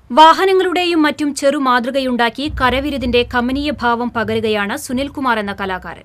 വാഹനങ്ങളുടെയും മറ്റും ചെറു മാതൃകയുണ്ടാക്കി കരവിരുതിന്റെ കമനീയ ഭാവം പകരുകയാണ് സുനിൽകുമാർ എന്ന കലാകാരൻ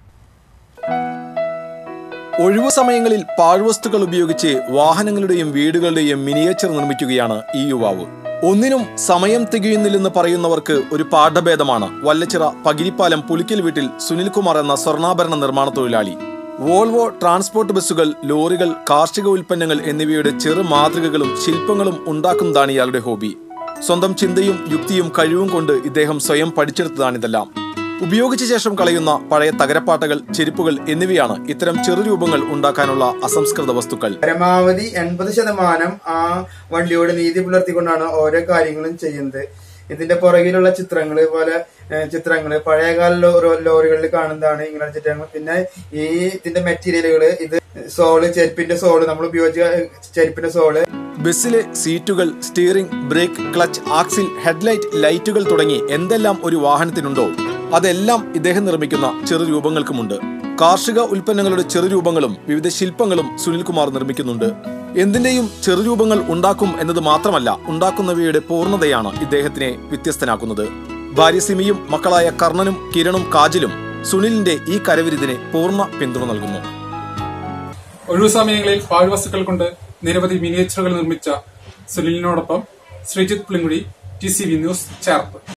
ഒഴിവു സമയങ്ങളിൽ പാഴ്വസ്തുക്കൾ ഉപയോഗിച്ച് വാഹനങ്ങളുടെയും വീടുകളുടെയും മിനിയേച്ചർ നിർമ്മിക്കുകയാണ് ഈ യുവാവ് ഒന്നിനും സമയം തികയുന്നില്ലെന്ന് പറയുന്നവർക്ക് ഒരു പാഠഭേദമാണ് വല്ലച്ചിറ പകിരിപ്പാലം പുലിക്കൽ വീട്ടിൽ സുനിൽകുമാർ എന്ന സ്വർണ്ണാഭരണ നിർമ്മാണ തൊഴിലാളി വോൾവോ ട്രാൻസ്പോർട്ട് ബസ്സുകൾ ലോറികൾ കാർഷിക ഉൽപ്പന്നങ്ങൾ എന്നിവയുടെ ചെറു മാതൃകകളും ശില്പങ്ങളും ഉണ്ടാക്കുന്നതാണ് ഇയാളുടെ ഹോബി സ്വന്തം ചിന്തയും യുക്തിയും കഴിവും കൊണ്ട് ഇദ്ദേഹം സ്വയം പഠിച്ചെടുത്തതാണിതെല്ലാം ഉപയോഗിച്ച ശേഷം കളയുന്ന പഴയ തകരപ്പാട്ടകൾ ചെരുപ്പുകൾ എന്നിവയാണ് ഇത്തരം ചെറുരൂപങ്ങൾ ഉണ്ടാക്കാനുള്ള അസംസ്കൃത വസ്തുക്കൾ പരമാവധി എൺപത് ശതമാനം ആ വണ്ടിയോട് നീതി പുലർത്തിക്കൊണ്ടാണ് ഓരോ കാര്യങ്ങളും ചെയ്യുന്നത് ഇതിന്റെ പുറകിലുള്ള ചിത്രങ്ങള് പോലെ ഏഹ്, ചിത്രങ്ങള് പഴയകാല ലോ- ലോറികളിൽ കാണുന്നതാണ് ഇങ്ങനെ ചിത്രങ്ങൾ പിന്നെ ഈ ഇതിന്റെ മെറ്റീരിയലുകള് ഇത് സോള് ചെരുപ്പിന്റെ സോള് നമ്മൾ ഉപയോഗിച്ച ചെരുപ്പിന്റെ സോള് ബസ്സിലെ സീറ്റുകൾ steering brake clutch axle headlight ലൈറ്റുകൾ തുടങ്ങി എന്തെല്ലാം ഒരു വാഹനത്തിനുണ്ടോ അതെല്ലാം ഇദ്ദേഹം നിർമ്മിക്കുന്ന ചെറുരൂപങ്ങൾക്കുമുണ്ട് കാർഷിക ഉൽപ്പന്നങ്ങളുടെ ചെറുരൂപങ്ങളും വിവിധ ശില്പങ്ങളും സുനിൽകുമാർ നിർമ്മിക്കുന്നുണ്ട് എന്തിന്റെയും ചെറുരൂപങ്ങൾ ഉണ്ടാക്കും എന്നത് മാത്രമല്ല ഉണ്ടാക്കുന്നവയുടെ പൂർണ്ണതയാണ് ഇദ്ദേഹത്തിനെ വ്യത്യസ്തനാക്കുന്നത് ഭാര്യ സിമിയും മക്കളായ കർണനും കിരണും കാജലും സുനിലിന്റെ ഈ കരവിരുതിന് പൂർണ്ണ പിന്തുണ നൽകുന്നു ഒഴിവു സമയങ്ങളിൽ പാഴ്വസ്തുക്കൾ കൊണ്ട് നിരവധി മിനിയേച്ചറുകൾ നിർമ്മിച്ച സുനിലിനോടൊപ്പം Sreejith Pulinkudi T C V news Cherpu